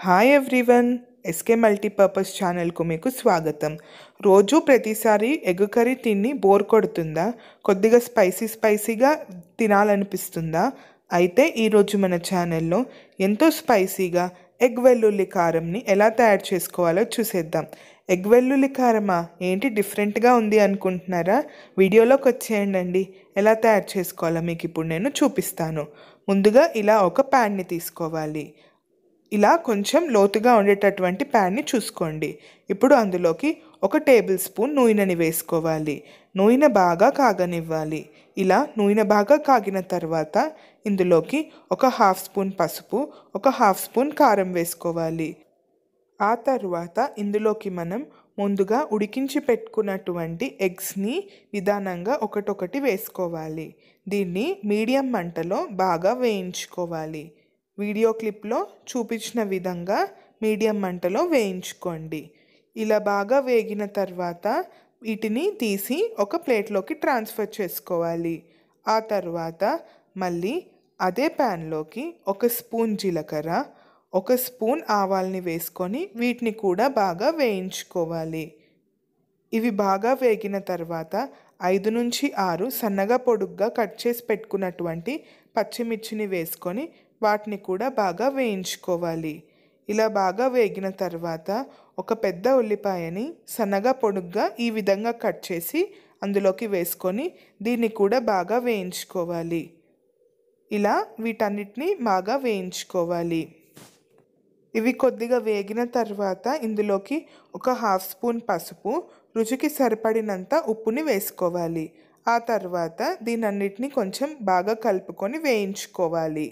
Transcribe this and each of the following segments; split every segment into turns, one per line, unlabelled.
hi everyone SK multipurpose ఛానల్కు మీకు స్వాగతం రోజు ప్రతిసారి ఎగ్ కర్రీ తిని బోర్ కొడుతుందా కొద్దిగా స్పైసీ స్పైసీగా తినాలనిపిస్తుందా అయితే ఈరోజు మన ఛానల్లో ఎంతో స్పైసీగా ఎగ్ వెల్లుల్లి కారంని ఎలా తయారు చేసుకోవాలో చూసేద్దాం ఎగ్ వెల్లుల్లి కారమా ఏంటి డిఫరెంట్గా ఉంది అనుకుంటున్నారా వీడియోలోకి వచ్చేయండి ఎలా తయారు చేసుకోవాలో మీకు ఇప్పుడు నేను చూపిస్తాను ముందుగా ఇలా ఒక ప్యాన్ని తీసుకోవాలి ఇలా కొంచెం లోతుగా ఉండేటటువంటి ప్యాన్ని చూసుకోండి ఇప్పుడు అందులోకి ఒక టేబుల్ స్పూన్ నూనెని వేసుకోవాలి నూనె బాగా కాగనివ్వాలి ఇలా నూనె బాగా కాగిన తర్వాత ఇందులోకి ఒక హాఫ్ స్పూన్ పసుపు ఒక హాఫ్ స్పూన్ కారం వేసుకోవాలి ఆ తర్వాత ఇందులోకి మనం ముందుగా ఉడికించి పెట్టుకున్నటువంటి ఎగ్స్ని నిదానంగా ఒకటొకటి వేసుకోవాలి దీన్ని మీడియం మంటలో బాగా వేయించుకోవాలి వీడియో క్లిప్లో చూపించిన విధంగా మీడియం మంటలో వేయించుకోండి ఇలా బాగా వేగిన తర్వాత వీటిని తీసి ఒక ప్లేట్లోకి ట్రాన్స్ఫర్ చేసుకోవాలి ఆ తర్వాత మళ్ళీ అదే ప్యాన్లోకి ఒక స్పూన్ జీలకర్ర ఒక స్పూన్ ఆవాల్ని వేసుకొని వీటిని కూడా బాగా వేయించుకోవాలి ఇవి బాగా వేగిన తర్వాత ఐదు నుంచి ఆరు సన్నగా పొడుగ్గా కట్ చేసి పెట్టుకున్నటువంటి పచ్చిమిర్చిని వేసుకొని వాటిని కూడా బాగా వేయించుకోవాలి ఇలా బాగా వేగిన తర్వాత ఒక పెద్ద ఉల్లిపాయని సన్నగా పొడుగ్గా ఈ విధంగా కట్ చేసి అందులోకి వేసుకొని దీన్ని కూడా బాగా వేయించుకోవాలి ఇలా వీటన్నిటిని బాగా వేయించుకోవాలి ఇవి కొద్దిగా వేగిన తర్వాత ఇందులోకి ఒక హాఫ్ స్పూన్ పసుపు రుచికి సరిపడినంత ఉప్పుని వేసుకోవాలి ఆ తర్వాత దీనన్నిటిని కొంచెం బాగా కలుపుకొని వేయించుకోవాలి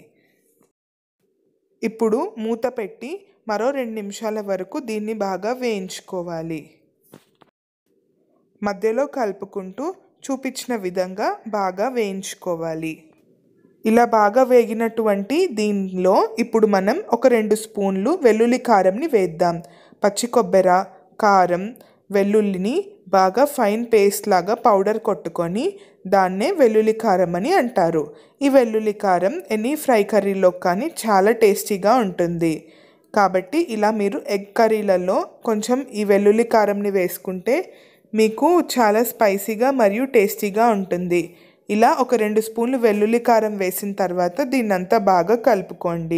ఇప్పుడు మూత పెట్టి మరో రెండు నిమిషాల వరకు దీన్ని బాగా వేయించుకోవాలి మధ్యలో కలుపుకుంటూ చూపించిన విధంగా బాగా వేయించుకోవాలి ఇలా బాగా వేగినటువంటి దీనిలో ఇప్పుడు మనం ఒక రెండు స్పూన్లు వెల్లుల్లి కారంని వేద్దాం పచ్చి కొబ్బెర కారం వెల్లుల్లిని బాగా ఫైన్ పేస్ట్ లాగా పౌడర్ కొట్టుకొని దాన్నే వెల్లుల్లి కారం అని అంటారు ఈ వెల్లుల్లి కారం ఎనీ ఫ్రై కర్రీలో కానీ చాలా టేస్టీగా ఉంటుంది కాబట్టి ఇలా మీరు ఎగ్ కర్రీలలో కొంచెం ఈ వెల్లుల్లి కారంని వేసుకుంటే మీకు చాలా స్పైసీగా మరియు టేస్టీగా ఉంటుంది ఇలా ఒక రెండు స్పూన్లు వెల్లుల్లి కారం వేసిన తర్వాత దీన్నంతా బాగా కలుపుకోండి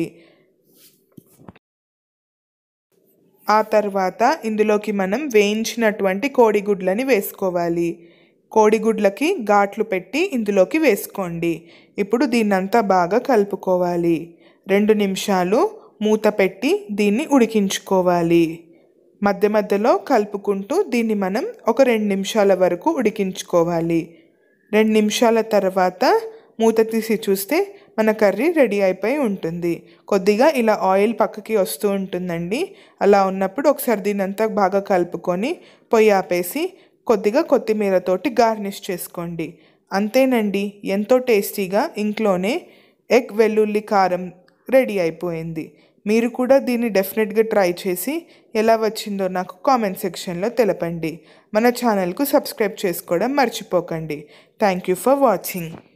ఆ తర్వాత ఇందులోకి మనం వేయించినటువంటి కోడిగుడ్లని వేసుకోవాలి కోడిగుడ్లకి ఘాట్లు పెట్టి ఇందులోకి వేసుకోండి ఇప్పుడు దీన్నంతా బాగా కలుపుకోవాలి రెండు నిమిషాలు మూత పెట్టి దీన్ని ఉడికించుకోవాలి మధ్య మధ్యలో కలుపుకుంటూ దీన్ని మనం ఒక రెండు నిమిషాల వరకు ఉడికించుకోవాలి రెండు నిమిషాల తర్వాత మూత తీసి చూస్తే మన కర్రీ రెడీ అయిపోయి ఉంటుంది కొద్దిగా ఇలా ఆయిల్ పక్కకి వస్తూ ఉంటుందండి అలా ఉన్నప్పుడు ఒకసారి దీనంతా బాగా కలుపుకొని పొయ్యి ఆపేసి కొద్దిగా కొత్తిమీరతోటి గార్నిష్ చేసుకోండి అంతేనండి ఎంతో టేస్టీగా ఇంట్లోనే ఎగ్ వెల్లుల్లి కారం రెడీ అయిపోయింది మీరు కూడా దీన్ని డెఫినెట్గా ట్రై చేసి ఎలా వచ్చిందో నాకు కామెంట్ సెక్షన్లో తెలపండి మన ఛానల్కు సబ్స్క్రైబ్ చేసుకోవడం మర్చిపోకండి థ్యాంక్ యూ ఫర్ వాచింగ్